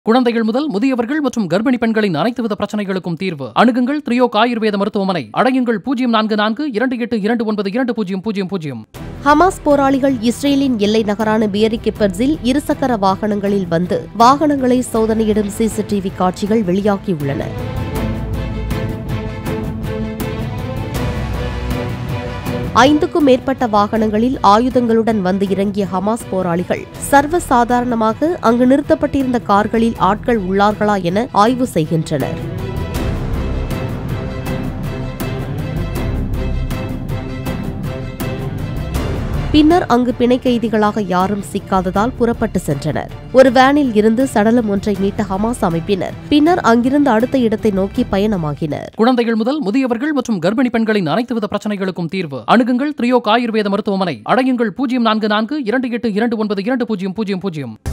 குழந்தைகள் முதல் முதியவர்கள் மற்றும் கர்ப்பிணி பெண்களின் அனைத்து வித பிரச்சனைகளுக்கும் தீர்வு அணுகுங்கள் த்ரியோக் ஆயுர்வேத மருத்துவமனை அடையுங்கள் பூஜ்ஜியம் நான்கு நான்கு இரண்டு எட்டு இரண்டு ஒன்பது இரண்டு பூஜ்ஜியம் பூஜ்ஜியம் பூஜ்ஜியம் ஹமாஸ் போராளிகள் இஸ்ரேலின் எல்லை நகரான பியரி கிப்பர்ஸில் இருசக்கர வாகனங்களில் வந்து வாகனங்களை சோதனையிடும் சிசிடிவி காட்சிகள் வெளியாகியுள்ளன ஐந்துக்கும் மேற்பட்ட வாகனங்களில் ஆயுதங்களுடன் வந்து இறங்கிய ஹமாஸ் போராளிகள் சர்வசாதாரணமாக அங்கு நிறுத்தப்பட்டிருந்த கார்களில் ஆட்கள் உள்ளார்களா என ஆய்வு செய்கின்றனர் பின்னர் அங்கு பிணை கைதிகளாக யாரும் சிக்காததால் புறப்பட்டு சென்றனர் ஒரு வேனில் இருந்து சடலம் ஒன்றை மீட்ட ஹமாஸ் அமைப்பினர் பின்னர் அங்கிருந்து அடுத்த இடத்தை நோக்கி பயணமாகினர் குழந்தைகள் முதல் முதியவர்கள் மற்றும் கர்ப்பிணி பெண்களின் அனைத்து வித பிரச்சனைகளுக்கும் தீர்வு அணுகுங்கள் த்ரியோக் ஆயுர்வேத மருத்துவமனை அடையுங்கள் பூஜ்ஜியம் நான்கு நான்கு இரண்டு எட்டு இரண்டு ஒன்பது இரண்டு பூஜ்ஜியம் பூஜ்ஜியம் பூஜ்ஜியம்